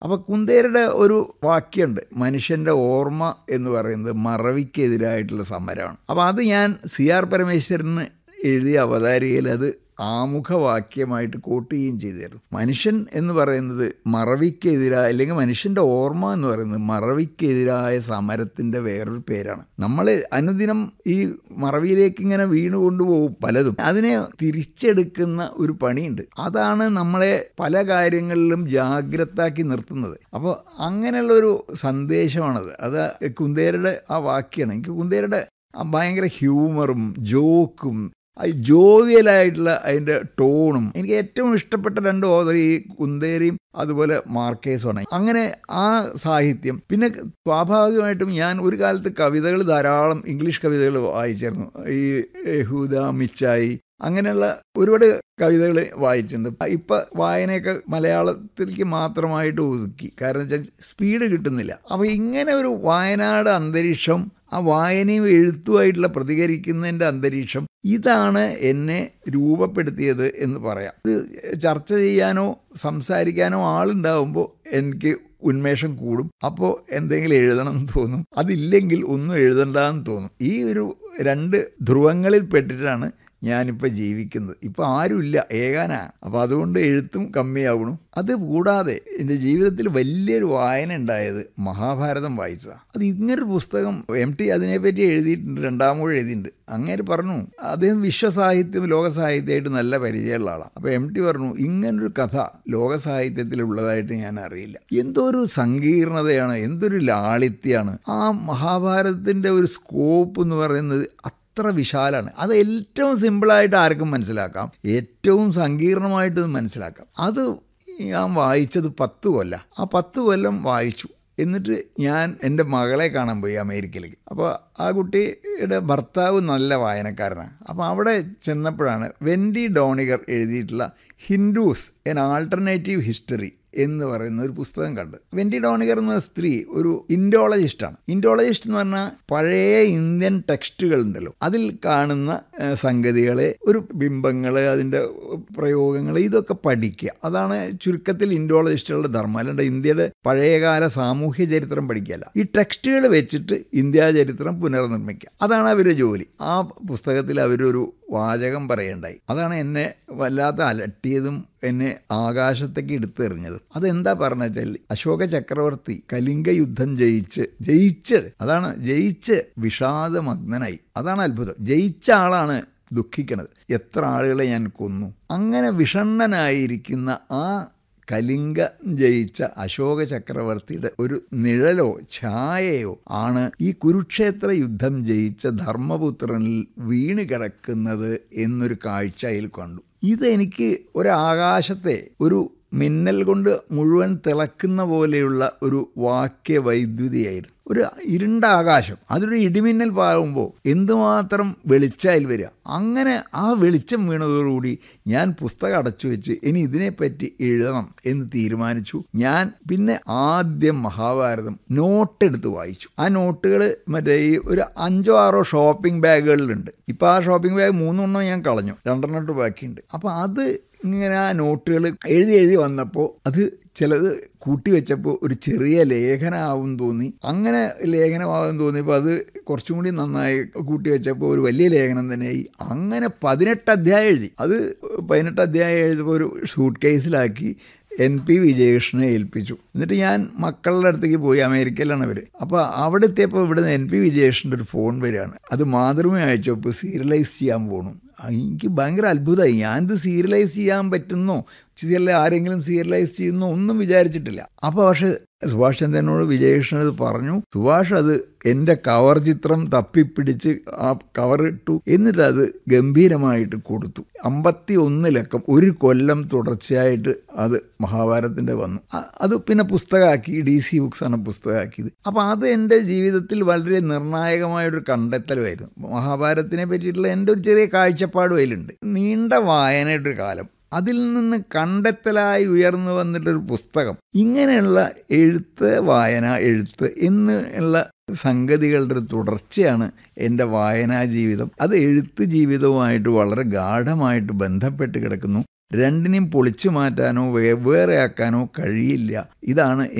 അപ്പോൾ കുന്തേരുടെ ഒരു വാക്യമുണ്ട് മനുഷ്യൻ്റെ ഓർമ്മ എന്ന് പറയുന്നത് മറവിക്കെതിരായിട്ടുള്ള സമരമാണ് അപ്പോൾ അത് ഞാൻ സി ആർ പരമേശ്വരന് എഴുതിയ അവതാരികയിൽ അത് ആമുഖവാക്യമായിട്ട് കോട്ട് ചെയ്യുകയും ചെയ്തിരുന്നു മനുഷ്യൻ എന്ന് പറയുന്നത് മറവിക്കെതിരായ അല്ലെങ്കിൽ മനുഷ്യൻ്റെ ഓർമ്മ എന്ന് പറയുന്നത് മറവിക്കെതിരായ സമരത്തിൻ്റെ വേറൊരു പേരാണ് നമ്മൾ അനുദിനം ഈ മറവിയിലേക്ക് ഇങ്ങനെ വീണു കൊണ്ടുപോകും പലതും അതിനെ തിരിച്ചെടുക്കുന്ന ഒരു പണിയുണ്ട് അതാണ് നമ്മളെ പല കാര്യങ്ങളിലും ജാഗ്രതാക്കി നിർത്തുന്നത് അപ്പോൾ അങ്ങനെയുള്ള ഒരു സന്ദേശമാണത് അത് കുന്തേരുടെ ആ വാക്യമാണ് എനിക്ക് കുന്തേരുടെ ആ ഭയങ്കര ഹ്യൂമറും ജോക്കും ജോവിയലായിട്ടുള്ള അതിൻ്റെ ടോണും എനിക്ക് ഏറ്റവും ഇഷ്ടപ്പെട്ട രണ്ട് ഓതർ ഈ കുന്തേരിയും അതുപോലെ മാർക്കേസുമാണ് അങ്ങനെ ആ സാഹിത്യം പിന്നെ സ്വാഭാവികമായിട്ടും ഞാൻ ഒരു കാലത്ത് കവിതകൾ ധാരാളം ഇംഗ്ലീഷ് കവിതകൾ വായിച്ചിരുന്നു ഈ യഹൂദ മിച്ചായി അങ്ങനെയുള്ള ഒരുപാട് കവിതകൾ വായിച്ചിട്ടുണ്ട് ഇപ്പം വായനയൊക്കെ മലയാളത്തിലേക്ക് മാത്രമായിട്ട് ഒതുക്കി കാരണം വെച്ചാൽ സ്പീഡ് കിട്ടുന്നില്ല അപ്പോൾ ഇങ്ങനെ ഒരു വയനാട് അന്തരീക്ഷം ആ വായനയും എഴുത്തുമായിട്ടുള്ള പ്രതികരിക്കുന്നതിൻ്റെ അന്തരീക്ഷം ഇതാണ് എന്നെ രൂപപ്പെടുത്തിയത് എന്ന് പറയാം ഇത് ചർച്ച ചെയ്യാനോ സംസാരിക്കാനോ ആളുണ്ടാവുമ്പോൾ എനിക്ക് ഉന്മേഷം കൂടും അപ്പോൾ എന്തെങ്കിലും എഴുതണം എന്ന് തോന്നും അതില്ലെങ്കിൽ ഒന്നും എഴുതണ്ടെന്ന് തോന്നും ഈ ഒരു രണ്ട് ധ്രുവങ്ങളിൽ പെട്ടിട്ടാണ് ഞാനിപ്പോൾ ജീവിക്കുന്നത് ഇപ്പോൾ ആരുമില്ല ഏകാനാണ് അപ്പോൾ അതുകൊണ്ട് എഴുത്തും കമ്മിയാവണം അത് കൂടാതെ എൻ്റെ ജീവിതത്തിൽ വലിയൊരു വായന ഉണ്ടായത് മഹാഭാരതം വായിച്ചതാണ് അത് ഇങ്ങനൊരു പുസ്തകം എം ടി അതിനെപ്പറ്റി എഴുതിയിട്ടുണ്ട് രണ്ടാമൂഴ് എഴുതിയിട്ടുണ്ട് അങ്ങനെ പറഞ്ഞു അദ്ദേഹം വിശ്വസാഹിത്യം ലോക സാഹിത്യമായിട്ട് നല്ല പരിചയമുള്ള ആളാണ് അപ്പോൾ എം ടി പറഞ്ഞു ഇങ്ങനൊരു കഥ ലോക സാഹിത്യത്തിൽ ഉള്ളതായിട്ട് ഞാൻ അറിയില്ല എന്തോ ഒരു സങ്കീർണതയാണ് എന്തൊരു ലാളിത്യമാണ് ആ മഹാഭാരതത്തിൻ്റെ ഒരു സ്കോപ്പ് എന്ന് പറയുന്നത് അത്ര വിശാലാണ് അത് ഏറ്റവും സിമ്പിളായിട്ട് ആർക്കും മനസ്സിലാക്കാം ഏറ്റവും സങ്കീർണമായിട്ട് മനസ്സിലാക്കാം അത് ഞാൻ വായിച്ചത് പത്ത് കൊല്ലം ആ പത്ത് കൊല്ലം വായിച്ചു എന്നിട്ട് ഞാൻ എൻ്റെ മകളെ കാണാൻ പോയി അമേരിക്കയിലേക്ക് അപ്പോൾ ആ കുട്ടിയുടെ ഭർത്താവ് നല്ല വായനക്കാരനാണ് അപ്പോൾ അവിടെ ചെന്നപ്പോഴാണ് വെൻഡി ഡോണിഗർ എഴുതിയിട്ടുള്ള ഹിന്ദുസ് എൻ ആൾട്ടർനേറ്റീവ് ഹിസ്റ്ററി എന്ന് പറയുന്ന ഒരു പുസ്തകം കണ്ട് വെൻഡി ഡോണിഗർ എന്ന സ്ത്രീ ഒരു ഇൻഡോളജിസ്റ്റാണ് ഇൻഡോളജിസ്റ്റ് എന്ന് പറഞ്ഞാൽ പഴയ ഇന്ത്യൻ ടെക്സ്റ്റുകൾ ഉണ്ടല്ലോ അതിൽ കാണുന്ന സംഗതികളെ ഒരു ബിംബങ്ങൾ അതിൻ്റെ പ്രയോഗങ്ങൾ ഇതൊക്കെ പഠിക്കുക അതാണ് ചുരുക്കത്തിൽ ഇൻഡോളജിസ്റ്റുകളുടെ ധർമ്മം അല്ലാണ്ട് ഇന്ത്യയുടെ പഴയകാല സാമൂഹ്യ ചരിത്രം പഠിക്കുകയല്ല ഈ ടെക്സ്റ്റുകൾ വെച്ചിട്ട് ഇന്ത്യാ ചരിത്രം പുനർനിർമ്മിക്കുക അതാണ് അവരുടെ ജോലി ആ പുസ്തകത്തിൽ അവരൊരു വാചകം പറയണ്ടായി അതാണ് എന്നെ വല്ലാത്ത അലട്ടിയതും എന്നെ ആകാശത്തേക്ക് എടുത്തെറിഞ്ഞതും അതെന്താ പറഞ്ഞ വെച്ചാൽ അശോക ചക്രവർത്തി കലിംഗ യുദ്ധം ജയിച്ച് ജയിച്ച് അതാണ് ജയിച്ച് വിഷാദമഗ്നനായി അതാണ് അത്ഭുതം ജയിച്ച ആളാണ് ദുഃഖിക്കണത് എത്ര ആളുകളെ ഞാൻ കൊന്നു അങ്ങനെ വിഷണ്ണനായിരിക്കുന്ന ആ കലിംഗ ജയിച്ച അശോക ചക്രവർത്തിയുടെ ഒരു നിഴലോ ഛായയോ ആണ് ഈ കുരുക്ഷേത്ര യുദ്ധം ജയിച്ച ധർമ്മപുത്രനിൽ വീണ് കിടക്കുന്നത് എന്നൊരു കാഴ്ചയിൽ കണ്ടു ഇതെനിക്ക് ഒരാകാശത്തെ ഒരു മിന്നൽ കൊണ്ട് മുഴുവൻ തിളക്കുന്ന പോലെയുള്ള ഒരു വാക്യ വൈദ്യുതിയായിരുന്നു ഒരു ഇരുണ്ട ആകാശം അതൊരു ഇടിമിന്നൽ പാകുമ്പോൾ എന്തുമാത്രം വെളിച്ചായിൽ വരിക അങ്ങനെ ആ വെളിച്ചം വീണതോടുകൂടി ഞാൻ പുസ്തകം അടച്ചു വെച്ച് ഇനി ഇതിനെപ്പറ്റി എഴുതണം എന്ന് തീരുമാനിച്ചു ഞാൻ പിന്നെ ആദ്യം മഹാഭാരതം നോട്ടെടുത്ത് വായിച്ചു ആ നോട്ടുകൾ മറ്റേ ഈ ഒരു അഞ്ചോ ആറോ ഷോപ്പിംഗ് ബാഗുകളിലുണ്ട് ഇപ്പോൾ ആ ഷോപ്പിംഗ് ബാഗ് മൂന്നെണ്ണം ഞാൻ കളഞ്ഞു രണ്ടെണ്ണം ബാക്കിയുണ്ട് അപ്പോൾ അത് ഇങ്ങനെ ആ നോട്ടുകൾ എഴുതി എഴുതി വന്നപ്പോൾ അത് ചിലത് കൂട്ടി വെച്ചപ്പോൾ ഒരു ചെറിയ ലേഖനമാവും തോന്നി അങ്ങനെ ലേഖനമാകും തോന്നിയപ്പോൾ അത് കുറച്ചും കൂടി നന്നായി കൂട്ടി വെച്ചപ്പോൾ ഒരു വലിയ ലേഖനം തന്നെയായി അങ്ങനെ പതിനെട്ട് അധ്യായം എഴുതി അത് പതിനെട്ട് അധ്യായം എഴുതിയപ്പോൾ ഒരു ഷൂട്ട് കേസിലാക്കി എൻ പി വിജയകൃഷ്ണനെ ഏൽപ്പിച്ചു എന്നിട്ട് ഞാൻ മക്കളുടെ അടുത്തേക്ക് പോയി അമേരിക്കയിലാണ് അവർ അപ്പോൾ അവിടെ എത്തിയപ്പോൾ ഇവിടുന്ന് എൻ പി വിജയകൃഷ്ണൻ്റെ ഒരു ഫോൺ വരികയാണ് അത് മാതൃമ അയച്ചപ്പോൾ സീരിയലൈസ് ചെയ്യാൻ പോകണം എനിക്ക് ഭയങ്കര അത്ഭുതമായി ഞാനിത് സീരിയലൈസ് ചെയ്യാൻ പറ്റുന്നോ ചില ആരെങ്കിലും സീരിയലൈസ് ചെയ്യുന്നോ ഒന്നും വിചാരിച്ചിട്ടില്ല അപ്പോൾ പക്ഷേ സുഭാഷ് ചന്ദ്രനോട് വിജയകൃഷ്ണൻ അത് പറഞ്ഞു സുഭാഷ് അത് എൻ്റെ കവർ ചിത്രം തപ്പിപ്പിടിച്ച് ആ കവർ ഇട്ടു എന്നിട്ട് അത് ഗംഭീരമായിട്ട് കൊടുത്തു അമ്പത്തി ഒന്ന് ലക്കം ഒരു കൊല്ലം തുടർച്ചയായിട്ട് അത് മഹാഭാരതത്തിൻ്റെ വന്നു അത് പിന്നെ പുസ്തകമാക്കി ഡി സി ബുക്സാണ് പുസ്തകമാക്കിയത് അപ്പോൾ അത് എൻ്റെ ജീവിതത്തിൽ വളരെ നിർണായകമായൊരു കണ്ടെത്തലുമായിരുന്നു മഹാഭാരതത്തിനെ പറ്റിയിട്ടുള്ള എൻ്റെ ഒരു ചെറിയ കാഴ്ചപ്പാടും അതിലുണ്ട് നീണ്ട വായനയുടെ ഒരു കാലം അതിൽ നിന്ന് കണ്ടെത്തലായി ഉയർന്നു വന്നിട്ടൊരു പുസ്തകം ഇങ്ങനെയുള്ള എഴുത്ത് വായന എഴുത്ത് എന്നുള്ള സംഗതികളുടെ ഒരു തുടർച്ചയാണ് എൻ്റെ വായനാ ജീവിതം അത് എഴുത്ത് ജീവിതവുമായിട്ട് വളരെ ഗാഠമായിട്ട് ബന്ധപ്പെട്ട് കിടക്കുന്നു രണ്ടിനെയും പൊളിച്ചു മാറ്റാനോ വെവ്വേറെ ആക്കാനോ കഴിയില്ല ഇതാണ്